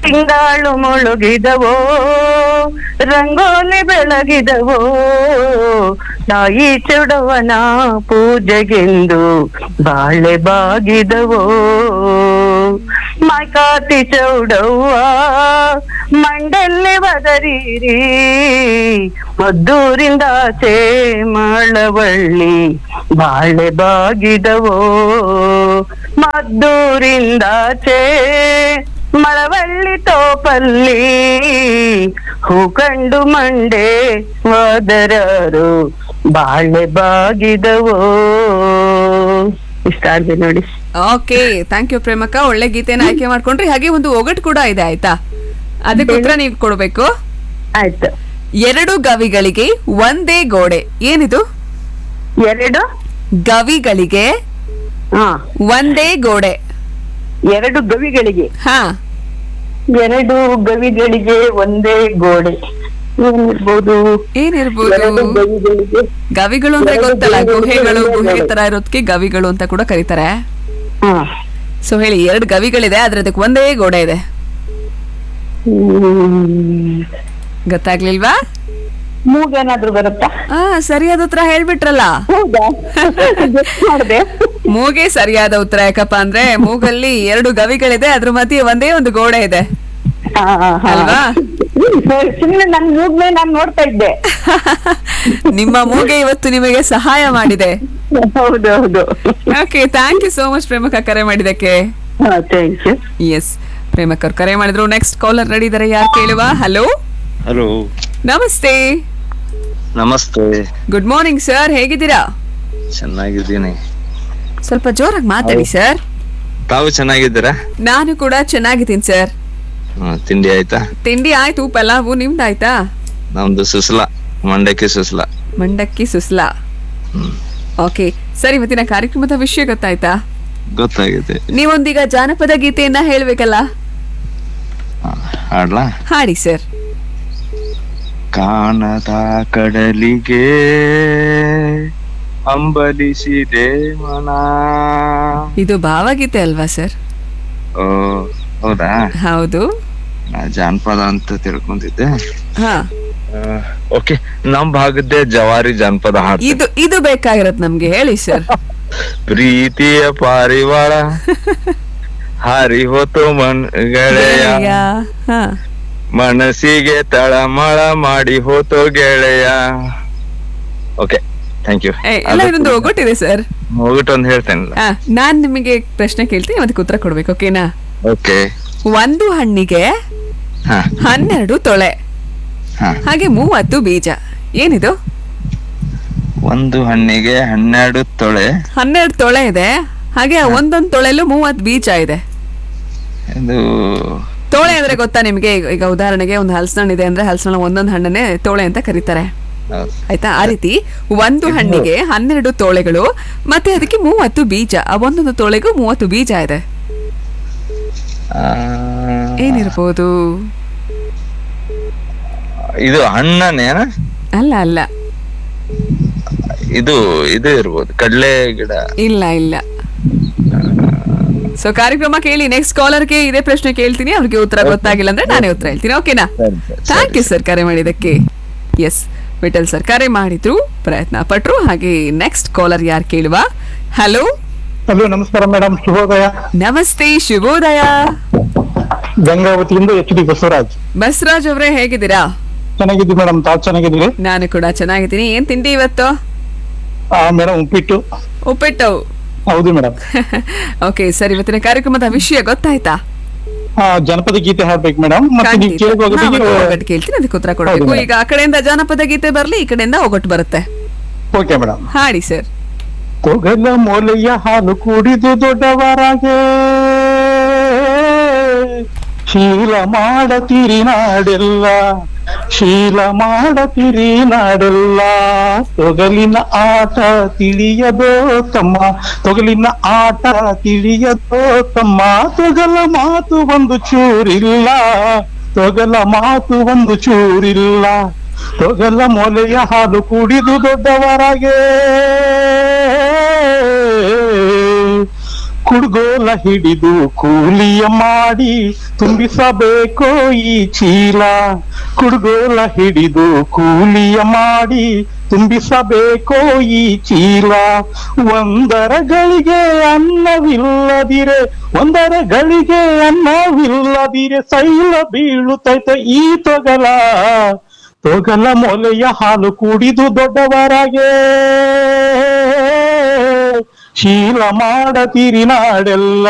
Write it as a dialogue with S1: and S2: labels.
S1: ತಿಂಗಾಳು ಮುಳುಗಿದವೋ ರಂಗೋಲಿ ಬೆಳಗಿದವೋ ತಾಯಿ ಚುಡವನ ಪೂಜೆಗೆಂದು ಬಾಳೆ ಬಾಗಿದವೋ ಮೈಕಾತಿ ಚೌಡವ್ವ ಮಂಡಲ್ಲಿ ಬದರೀರಿ ಮದ್ದೂರಿಂದ ಆಚೆ ಮಳವಳ್ಳಿ ಬಾಳೆ ಬಾಗಿದವೋ ಮದ್ದೂರಿಂದಾಚೆ ಮಳವಳ್ಳಿ ತೋಪಲ್ಲಿ ಹೂ ಕಂಡು ಮಂಡೆ ಹೋದರಾರು ಬಾಳೆ ಬಾಗಿದವೋ ಇಷ್ಟ ಆಗಿದೆ ನೋಡಿ
S2: ಓಕೆ ಥ್ಯಾಂಕ್ ಯು ಪ್ರೇಮಕ್ಕ ಒಳ್ಳೆ ಗೀತೆನ ಆಯ್ಕೆ ಮಾಡ್ಕೊಂಡ್ರಿ ಹಾಗೆ ಒಂದು ಒಗಟ್ ಕೂಡ ಇದೆ ಆಯ್ತಾ ಅದಕ್ಕೆ ಉತ್ತರ ನೀವು ಕೊಡ್ಬೇಕು
S1: ಆಯ್ತು
S2: ಎರಡು ಗವಿಗಳಿಗೆ ಒಂದೇ ಗೋಡೆ ಏನಿದು
S1: ಎರಡು
S2: ಗವಿಗಳಿಗೆ
S1: ಹಾ
S2: ಒಂದೇ ಗೋಡೆ
S1: ಎರಡು ಗವಿಗಳಿಗೆ
S2: ಹಾ
S1: ಎರಡು ಗವಿಗಳಿಗೆ ಒಂದೇ ಗೋಡೆ ಏನಿರ್ಬೋದು
S2: ಏನಿರ್ಬೋದು
S1: ಎರಡು ಗವಿಗಳಿಗೆ
S2: ಗವಿಗಳು ಅಂದ್ರೆ
S1: ಎರಡು
S2: ಗೊತ್ತಲ್ಲ
S1: ಗವಿಗಳಿಗೆ
S2: ಗುಹೆಗಳು
S1: ಒಂದೇ
S2: ಗುಹೆ
S1: ಗೋಡೆ.
S2: ತರ ಇರೋದಕ್ಕೆ ಗವಿಗಳು ಅಂತ ಕೂಡ ಕರೀತಾರೆ
S1: ಹಾ
S2: ಸೊ ಹೇಳಿ ಎರಡು ಗವಿಗಳಿದೆ ಆದ್ರೆ ಅದಕ್ಕೆ ಒಂದೇ ಗೋಡೆ ಇದೆ
S1: ಹ್ಮ್.
S2: ಗೊತ್ತಾಗ್ಲಿಲ್ವಾ
S1: ಮೂಗೇನಾದ್ರೂ ಬರುತ್ತಾ
S2: ಆ ಸರಿಯಾದ ಉತ್ತರ ಹೇಳ್ಬಿಟ್ರಲ್ಲ
S1: ಹೌದಾ Guess ಮಾಡ್ದೆ
S2: ಮೂಗೆ ಸರಿಯಾದ ಉತ್ತರ ಯಾಕಪ್ಪ ಅಂದ್ರೆ ಮೂಗಲ್ಲಿ ಎರಡು ಗವಿಗಳಿದೆ ಅದ್ರ ಮಧ್ಯೆ ಒಂದೇ ಒಂದು ಗೋಡೆ ಇದೆ
S1: ಹಾ, ಹಾ, ಹಾ.
S2: ಅಲ್ವಾ?
S1: ಹ್ಮ್, ಸುಮ್ನೆ ನನ್ ಮೂಗ್ನೆ ನಾನ್ ನೋಡ್ತಾ ಇದ್ದೆ
S2: ನಿಮ್ಮ ಮೂಗೆ ಇವತ್ತು ನಿಮಗೆ ಸಹಾಯ ಮಾಡಿದೆ
S1: ಹೌದು ಹೌದು
S2: okay thank you so much ಪ್ರೇಮಕ ಕರೆ ಮಾಡಿದಕ್ಕೆ
S1: ಹಾ ಥ್ಯಾಂಕ್ ಯು
S2: ಎಸ್ ಪ್ರೇಮಕ್ ಅವ್ರು ಕರೆ ಮಾಡಿದ್ರು ನೆಕ್ಸ್ಟ್ ಕಾಲರ್ ರೆಡಿ ಇದಾರೆ ಯಾರು ಕೇಳುವ ಹಲೋ
S3: ಹಲೋ
S2: ನಮಸ್ತೆ
S3: ನಮಸ್ತೆ
S2: ಗುಡ್ ಮಾರ್ನಿಂಗ್ ಸರ್ ಹೇಗಿದ್ದೀರಾ
S3: ಚೆನ್ನಾಗಿದ್ದೀನಿ
S2: ಸ್ವಲ್ಪ ಜೋರಾಗಿ ಮಾತಾಡಿ ಸರ್
S3: ತಾವು ಚೆನ್ನಾಗಿದ್ದೀರಾ
S2: ನಾನು ಕೂಡ ಚೆನ್ನಾಗಿದ್ದೀನಿ ಸರ್
S3: ಹ್ಮ್, ತಿಂಡಿ ಆಯ್ತಾ
S2: ತಿಂಡಿ ಆಯ್ತು ಪಲಾವು ನಿಮ್ದಾಯ್ತಾ
S3: ನಮ್ದು ಸುಸ್ಲಾ ಮಂಡಕ್ಕಿ ಸುಸ್ಲಾ
S2: ಮಂಡಕ್ಕಿ ಸುಸ್ಲಾ
S3: ಹ್ಮ್.
S2: ಓಕೆ ಸರ್ ಇವತ್ತಿನ ಕಾರ್ಯಕ್ರಮದ ವಿಷಯ ಗೊತ್ತಾಯ್ತಾ
S3: ಗೊತ್ತಾಗಿದೆ
S2: ನೀವೊಂದೀಗ ಜಾನಪದ ಗೀತೆಯನ್ನ ಹೇಳ್ಬೇಕಲ್ಲ
S3: ಹ, ಹಾಡ್ಲಾ
S2: ಹಾಡಿ ಸರ್
S3: ಕಾಣದ ಕಡಲಿಗೆ ಅಂಬಲಿಸಿದೆ ಮನ
S2: ಇದು ಭಾವಗೀತೆ ಅಲ್ವಾ ಸರ್
S3: ಓ ಹೌದಾ
S2: ಹೌದು
S3: ನಾ ಜಾನಪದ ಅಂತ ತಿಳ್ಕೊಂತಿದ್ದೆ
S2: ಹಾ
S3: ಓಕೆ ನಮ್ ಭಾಗದ್ದೇ ಜವಾರಿ ಜಾನಪದ ಹಾಡು
S2: ಇದು ಇದು ಬೇಕಾಗಿರತ್ ನಮ್ಗೆ ಹೇಳಿ ಸರ್
S3: ಪ್ರೀತಿಯ ಪಾರಿವಾಳ ಹಾರಿ ಹೋತು ಮನ್ ಗೆಳೆಯ
S2: ಹಾ
S3: ಮನಸ್ಸಿಗೆ ತಳಮಳ ಮಾಡಿ ಹೋತು ಗೆಳೆಯ ಓಕೆ ಥ್ಯಾಂಕ್ ಯು
S2: ಏ, ಎಲ್ಲ ಇದೊಂದು ಒಗ್ಗಟ್ಟಿದೆ ಸರ್
S3: ಹೋಗ್ಬಿಟ್ಟು ಒಂದ್ ಹೇಳ್ತೇನಲ್ಲ
S2: ಹಾ ನಾನ್ ನಿಮಗೆ ಪ್ರಶ್ನೆ ಕೇಳ್ತೀನಿ ಅದಕ್ಕೆ ಉತ್ತರ ಕೊಡ್ಬೇಕು ಓಕೆನಾ
S3: ಓಕೆ
S2: ಒಂದು ಹಣ್ಣಿಗೆ
S3: ಹಾ
S2: ಹನ್ನೆರಡು ತೊಳೆ
S3: ಹಾ
S2: ಹಾಗೆ ಮೂವತ್ತು ಬೀಜ ಏನಿದು
S3: ಒಂದು ಹಣ್ಣಿಗೆ ಹನ್ನೆರಡು ತೊಳೆ
S2: ಹನ್ನೆರಡು ತೊಳೆ ಇದೆ ಹಾಗೆ ಒಂದೊಂದು ತೊಳೆಲ್ಲೂ ಮೂವತ್ತು ಬೀಜ ಇದೆ
S3: ಇದು
S2: ತೋಳೆ ಅಂದ್ರೆ ಗೊತ್ತಾ ನಿಮಗೆ ಈಗ- ಈಗ ಉದಾಹರಣೆಗೆ ಒಂದು ಹಲಸಣ್ಣ ಇದೆ ಅಂದ್ರೆ ಹಲಸಣ್ಣ ಒಂದೊಂದು ಹಣ್ಣನ್ನೇ ತೋಳೆ ಅಂತ ಕರೀತಾರೆ
S3: ಹೌದು.
S2: ಆಯ್ತಾ ಆ ರೀತಿ ಒಂದು ಹಣ್ಣಿಗೆ ಹನ್ನೆರಡು ತೋಳೆಗಳು ಮತ್ತೆ ಅದಕ್ಕೆ ಮೂವತ್ತು ಬೀಜ ಆ ಒಂದೊಂದು ತೋಳೆಗೂ ಮೂವತ್ತು ಬೀಜ ಇದೆ
S3: ಆ,
S2: ಏನಿರ್ಬೋದು
S3: ಇದು ಹಣ್ಣನೇನ
S2: ಅಲ್ಲ ಅಲ್ಲ
S3: ಇದು ಇದು ಇರ್ಬೋದು ಕಡ್ಲೆ ಗಿಡ
S2: ಇಲ್ಲ ಇಲ್ಲ ಸೊ ಕಾರ್ಯಕ್ರಮ ಕೇಳಿ ನೆಕ್ಸ್ಟ್ ಕಾಲರ್ಗೆ ಇದೇ ಪ್ರಶ್ನೆ ಕೇಳ್ತೀನಿ ಅವ್ರಿಗೆ ಉತ್ತರ ಗೊತ್ತಾಗಿಲ್ಲ ಅಂದ್ರೆ ನಾನೇ ಉತ್ತರ ಹೇಳ್ತೀನಿ ಓಕೆನಾ
S3: ಸರಿ, ಸರಿ,
S2: ಥ್ಯಾಂಕ್ ಯು ಸರ್ ಕರೆ ಮಾಡಿದ್ದಕ್ಕೆ ಎಸ್ ವಿಠಲ್ ಸರ್ ಕರೆ ಮಾಡಿದ್ರು ಪ್ರಯತ್ನ ಪಟ್ರು ಹಾಗೆ ನೆಕ್ಸ್ಟ್ ಕಾಲರ್ ಯಾರು ಕೇಳುವ ಹಲೋ
S4: ಹಲೋ ನಮಸ್ಕಾರ ಮೇಡಮ್ ಶುಭೋದಯ
S2: ನಮಸ್ತೆ ಶುಭೋದಯ
S4: ಗಂಗಾವತಿಯಿಂದ ಎಚ್ ಡಿ ಬಸವರಾಜ್
S2: ಬಸವರಾಜ್ ಅವರೇ ಹೇಗಿದ್ದೀರಾ
S4: ಚೆನ್ನಾಗಿದ್ದೀವಿ ಮೇಡಮ್ ತಾವು ಚೆನ್ನಾಗಿದ್ದೀರಿ
S2: ನಾನು ಕೂಡ ಚೆನ್ನಾಗಿದ್ದೀನಿ ಏನ್ ತಿಂಡಿ ಇವತ್ತು
S4: ಆ ಮೇಡಮ್ ಉಪ್ಪಿಟ್ಟು
S2: ಉಪ್ಪಿಟ್ಟು
S4: ಹೌದು ಮೇಡಮ್
S2: ಓಕೆ ಸರ್ ಇವತ್ತಿನ ಕಾರ್ಯಕ್ರಮದ ವಿಷಯ ಗೊತ್ತಾಯ್ತಾ
S4: ಆ ಜನಪದ ಗೀತೆ ಹಾಡ್ಬೇಕು ಮೇಡಮ್ ಮತ್ತೆ ನೀವು
S2: ಖಂಡಿತ.
S4: ಕೇಳುವಾಗ
S2: ಹಾ, ಮತ್ತೆ ಒಗ್ಗಟ್ಟು ಕೇಳ್ತೀನಿ ಅದಕ್ಕೆ ಉತ್ತರ ಕೊಡ್ಬೇಕು
S4: ಹೌದು,
S2: ಈಗ ಆ ಕಡೆಯಿಂದ ಜಾನಪದ ಗೀತೆ ಬರ್ಲಿ ಈ ಕಡೆಯಿಂದ ಒಗಟ್ಟು ಬರುತ್ತೆ
S4: ಓಕೆ ಮೇಡಮ್
S2: ಹಾಡಿ ಸರ್
S4: ತೊಗಲ ಮೊಲೆಯ ಹಾಲು ಕುಡಿದು ದೊಡ್ಡವರಾಗೆ ಶೀಲ ಮಾಡತಿರಿ ನಾಡೆಲ್ಲ ಶೀಲ ಮಾಡತಿರಿ ನಾಡೆಲ್ಲ ತೊಗಲಿನ ಆಟ ತಿಳಿಯದೋ ತಮ್ಮ ತೊಗಲಿನ ಆಟ ತಿಳಿಯದೋ ತಮ್ಮ ತೊಗಲ ಮಾತು ಒಂದು ಚೂರಿಲ್ಲ ತೊಗಲ ಮಾತು ಒಂದು ಚೂರಿಲ್ಲ ತೊಗಲ ಮೊಲೆಯ ಹಾಲು ಕುಡಿದು ದೊಡ್ಡವರಾಗೆ ಕುಡ್ಗೋಲ ಹಿಡಿದು ಕೂಲಿಯ ಮಾಡಿ ತುಂಬಿಸಬೇಕೋ ಈ ಚೀಲ ಕುಡ್ಗೋಲ ಹಿಡಿದು ಕೂಲಿಯ ಮಾಡಿ ತುಂಬಿಸಬೇಕೋ ಈ ಚೀಲ ಒಂದರ ಗಳಿಗೆ ಅನ್ನವಿಲ್ಲದಿರೆ ಒಂದರ ಗಳಿಗೆ ಅನ್ನವಿಲ್ಲದಿರೆ ಸೈಲ ಬೀಳುತ್ತೈತೆ ಈ ತೊಗಲ ತೊಗಲ ಮೊಲೆಯ ಹಾಲು ಕುಡಿದು ದೊಡ್ಡವರಾಗೆ ಶೀಲ ಮಾಡತಿರಿ ನಾಡೆಲ್ಲ